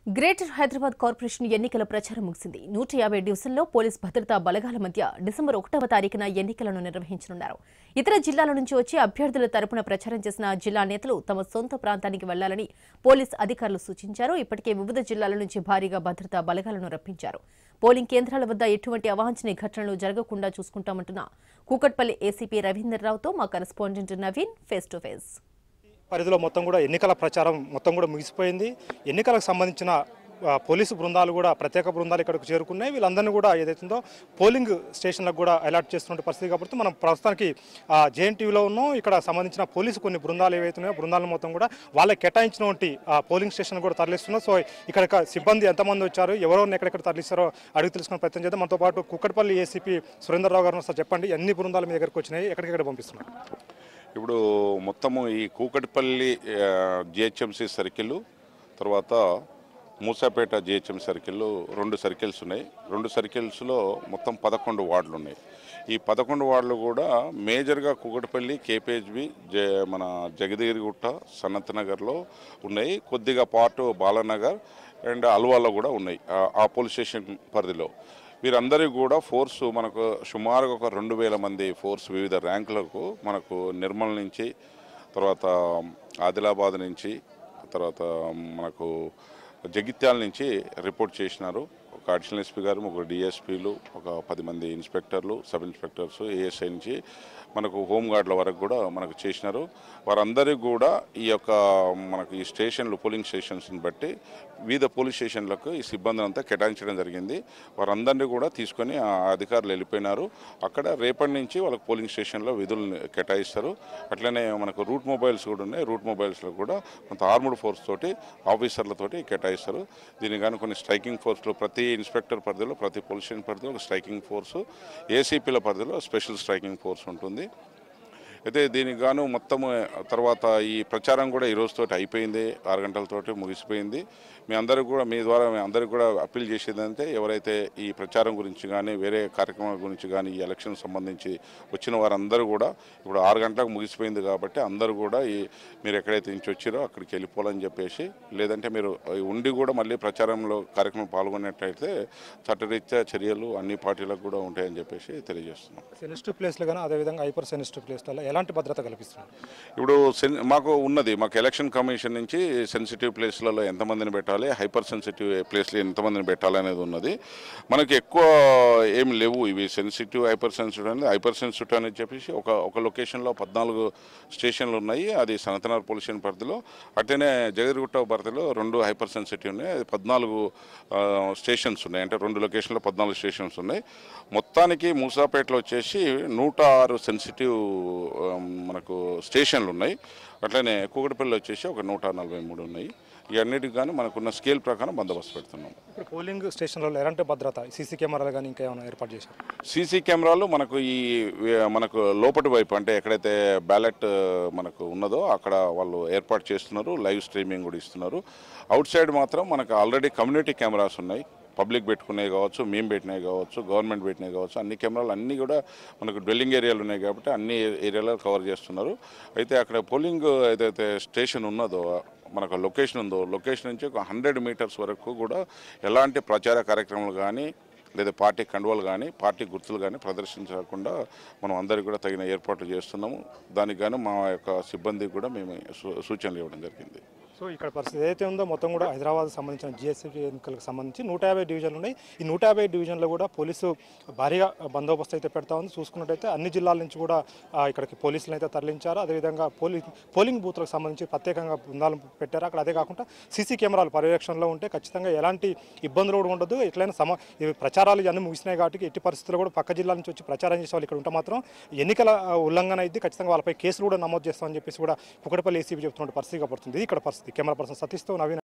greater Hyderabad corporation ఎన్నికల ప్రచారం ముగిసింది నూట యాభై డివిజన్లో పోలీస్ భద్రతా బలగాల మధ్య డిసెంబర్ ఒకటవ తారీఖున ఎన్నికలను నిర్వహించనున్నారు ఇతర జిల్లాల నుంచి వచ్చి అభ్యర్థుల తరపున ప్రచారం చేసిన జిల్లా నేతలు తమ సొంత ప్రాంతానికి వెళ్లాలని పోలీస్ అధికారులు సూచించారు ఇప్పటికే వివిధ జిల్లాల నుంచి భారీగా భద్రతా బలగాలను రప్పించారు పోలింగ్ కేంద్రాల వద్ద ఎటువంటి అవాంఛనీయ ఘటనలు జరగకుండా చూసుకుంటామంటున్న కూకట్పల్లి ఏసీపీ రవీందర్ రావుతో మా correspondent Naveen face to face పరిధిలో మొత్తం కూడా ఎన్నికల ప్రచారం మొత్తం కూడా ముగిసిపోయింది ఎన్నికలకు సంబంధించిన ఆ, పోలీసు బృందాలు కూడా ప్రత్యేక బృందాలు ఇక్కడికి చేరుకున్నాయి వీళ్ళందరినీ కూడా ఏదైతుందో పోలింగ్ స్టేషన్లకు కూడా అలర్ట్ చేస్తున్న పరిస్థితి కాబట్టి మనం ప్రస్తుతానికి జేఎన్టీవీలో ఉన్నాం ఇక్కడ సంబంధించిన పోలీసు కొన్ని బృందాలు ఏవైతున్నాయో బృందాలను మొత్తం కూడా వాళ్ళకి కేటాయించినటువంటి ఆ, పోలింగ్ స్టేషన్ కూడా తరలిస్తున్నాం సో ఇక్కడ సిబ్బంది ఎంతమంది వచ్చారు ఎవరెవరిని ఎక్కడెక్కడ తరలిస్తారో అడిగి తెలుసుకునే ప్రయత్నం చేద్దాం మనతో పాటు కుక్కటిపల్లి ఏసీపీ సురేందర్రావు గారు సార్ చెప్పండి ఎన్ని బృందాలు మీ దగ్గరకు వచ్చినాయి ఎక్కడికెక్కడ పంపిస్తున్నారు ఇప్పుడు మొత్తము ఈ కూకటిపల్లి జిహెచ్ఎంసి సర్కిల్ తర్వాత మూసాపేట జిహెచ్ఎం సర్కిల్ రెండు సర్కిల్స్ ఉన్నాయి రెండు సర్కిల్స్లో మొత్తం పదకొండు వార్డులు ఉన్నాయి ఈ పదకొండు వార్డులు కూడా మేజర్గా కూకటిపల్లి కేపీహెచ్బి జ మన జగదగిరిగుట్ట సనత్ నగర్లో ఉన్నాయి కొద్దిగా పార్ట్ బాలానగర్ అండ్ అల్వాలో కూడా ఉన్నాయి ఆ- ఆ పోలీస్ స్టేషన్ పరిధిలో వీరందరికీ కూడా ఫోర్స్ మనకు సుమారుగా ఒక రెండు వేల మంది ఫోర్స్ వివిధ ర్యాంకులకు మనకు నిర్మల్ నుంచి తర్వాత ఆదిలాబాద్ నుంచి తర్వాత మనకు జగిత్యాల నుంచి రిపోర్ట్ చేసినారు ఒక అడిషనల్ ఎస్పీ గారు ముగ్గురు డిఎస్పీలు ఒక పది మంది ఇన్స్పెక్టర్లు సబ్ ఇన్స్పెక్టర్స్ ఏఎస్ఐ నుంచి మనకు హోంగార్డుల వరకు కూడా మనకు చేసినారు వారందరికీ కూడా ఈ యొక్క మనకు ఈ స్టేషన్లు పోలింగ్ స్టేషన్స్ని బట్టి వివిధ పోలీస్ స్టేషన్లకు ఈ సిబ్బందిని అంతా కేటాయించడం జరిగింది వారందరినీ కూడా తీసుకొని ఆ అధికారులు వెళ్ళిపోయినారు అక్కడ రేపటి నుంచి వాళ్ళకి పోలింగ్ స్టేషన్లో విధులు కేటాయిస్తారు అట్లనే మనకు రూట్ మొబైల్స్ కూడా ఉన్నాయి రూట్ మొబైల్స్లో కూడా కొంత ఆర్ముడ్ ఫోర్స్ తోటి ఆఫీసర్లతోటి కేటాయిస్తారు దీని కానీ కొన్ని స్ట్రైకింగ్ ఫోర్స్లు ప్రతి ఇన్స్పెక్టర్ పరిధిలో ప్రతి పోలీస్ స్టేషన్ పరిధిలో ఒక స్ట్రైకింగ్ ఫోర్సు ఏసీపీల పరిధిలో స్పెషల్ స్ట్రైకింగ్ ఫోర్స్ ఉంటుంది అయితే దీనికి గాను మొత్తము తర్వాత ఈ ప్రచారం కూడా ఈ రోజుతోటి అయిపోయింది ఆరు గంటలతోటి ముగిసిపోయింది మీ అందరికి కూడా మీ ద్వారా మీ అందరికి కూడా అప్పీల్ చేసేది అంటే ఎవరైతే ఈ ప్రచారం గురించి కానీ వేరే కార్యక్రమాల గురించి కానీ ఈ ఎలక్షన్ సంబంధించి వచ్చిన వారందరూ కూడా ఇప్పుడు ఆరు గంటలకు ముగిసిపోయింది కాబట్టి అందరూ కూడా ఈ మీరు ఎక్కడైతే నుంచి వచ్చారో అక్కడికి వెళ్ళిపోవాలని చెప్పేసి లేదంటే మీరు ఉండి కూడా మళ్ళీ ప్రచారంలో కార్యక్రమం పాల్గొనేటైతే చట్టరీత్యా చర్యలు అన్ని పార్టీలకు కూడా ఉంటాయని చెప్పేసి తెలియజేస్తున్నాం సెన్సిటివ్ ప్లేస్లు కానీ అదేవిధంగా హైపర్ సెన్సిటివ్ ప్లేస్లలో ఎలాంటి భద్రత కల్పిస్తున్నారు ఇప్పుడు సెన్ మాకు ఉన్నది మాకు ఎలక్షన్ కమిషన్ నుంచి సెన్సిటివ్ ప్లేస్లలో ఎంతమందిని పెట్టాలి హైపర్ సెన్సిటివ్ ప్లేస్లో ఎంతమందిని పెట్టాలి అనేది ఉన్నది మనకి ఎక్కువ ఏం లేవు ఇవి సెన్సిటివ్ హైపర్ సెన్సిటివ్ అనేది హైపర్ సెన్సిటివ్ అని చెప్పేసి ఒక ఒక లొకేషన్లో పద్నాలుగు స్టేషన్లు ఉన్నాయి అది సనతనార్ పోలీస్ స్టేషన్ పరిధిలో అట్లనే జగదిగుట్ట పరిధిలో రెండు హైపర్ సెన్సిటివ్ ఉన్నాయి అది పద్నాలుగు ఆ, స్టేషన్స్ ఉన్నాయి అంటే రెండు లొకేషన్లో పద్నాలుగు స్టేషన్స్ ఉన్నాయి మొత్తానికి మూసాపేటలో వచ్చేసి నూట ఆరు సెన్సిటివ్ ఆ, మనకు స్టేషన్లు ఉన్నాయి అట్లనే కూకటిపల్లి వచ్చేసి ఒక నూట నలభై మూడు ఉన్నాయి ఇవన్నిటికి కానీ మనకున్న స్కేల్ ప్రకారం బందోబస్తు పెడుతున్నాం ఇప్పుడు పోలింగ్ స్టేషన్లలో ఎలాంటి భద్రత సీసీ కెమెరాలు కానీ ఇంకా ఏమైనా ఏర్పాటు చేశారు సీసీ కెమెరాలు మనకు ఈ వే- మనకు లోపటి వైపు అంటే ఎక్కడైతే బ్యాలెట్ మనకు ఉన్నదో అక్కడ వాళ్ళు ఏర్పాటు చేస్తున్నారు లైవ్ స్ట్రీమింగ్ కూడా ఇస్తున్నారు అవుట్ సైడ్ మాత్రం మనకు ఆల్రెడీ కమ్యూనిటీ కెమెరాస్ ఉన్నాయి పబ్లిక్ పెట్టుకునేవి కావచ్చు మేము పెట్టినవి కావచ్చు గవర్నమెంట్ పెట్టినవి కావచ్చు అన్ని కెమెరాలు అన్నీ కూడా మనకు డ్వెల్లింగ్ ఏరియాలు ఉన్నాయి కాబట్టి అన్ని ఏరియాలో కవర్ చేస్తున్నారు అయితే అక్కడ పోలింగ్ ఏదైతే స్టేషన్ ఉన్నదో మనకు లొకేషన్ ఉందో లొకేషన్ నుంచి ఒక హండ్రెడ్ మీటర్స్ వరకు కూడా ఎలాంటి ప్రచార కార్యక్రమాలు కానీ లేదా పార్టీ కండువాలు కానీ పార్టీ గుర్తులు కానీ ప్రదర్శించకుండా మనం అందరికీ కూడా తగిన ఏర్పాట్లు చేస్తున్నాము దానికి గాను మా యొక్క సిబ్బందికి కూడా మేము సూ- సూచనలు ఇవ్వడం జరిగింది సో ఇక్కడ పరిస్థితి ఏదైతే ఉందో మొత్తం కూడా హైదరాబాద్ సంబంధించిన జిఎస్సీ ఎన్నికలకు సంబంధించి నూట యాభై డివిజన్లు ఉన్నాయి ఈ నూట యాభై డివిజన్లో కూడా పోలీసు భారీగా బందోబస్తు అయితే పెడతా ఉంది చూసుకున్నట్టయితే అన్ని జిల్లాల నుంచి కూడా ఆ, ఇక్కడికి పోలీసులు అయితే తరలించారు అదేవిధంగా పోలీ పోలింగ్ బూత్లకు సంబంధించి ప్రత్యేకంగా బృందాలను పెట్టారు అక్కడ అదే కాకుండా సీసీ కెమెరాలు పర్యవేక్షణలో ఉంటే ఖచ్చితంగా ఎలాంటి ఇబ్బందులు కూడా ఉండదు ఎట్లయినా సమ ఇవి ప్రచారాలు ఇవన్నీ ముగిసినాయి కాబట్టి ఎట్టి పరిస్థితుల్లో కూడా పక్క జిల్లాల నుంచి వచ్చి ప్రచారం చేసే వాళ్ళు ఇక్కడ ఉంటే మాత్రం ఎన్నికల ఆ, ఉల్లంఘన అయితే ఖచ్చితంగా వాళ్ళపై కేసులు కూడా నమోదు చేస్తామని చెప్పేసి కూడా కుకటపల్లి ఏసీబీ చెబుతున్న పరిస్థితి పడుతుంది ఇది ఇక్కడ పరిస్థితి కెమెరా పర్సన్ సతీష్తో నవీన్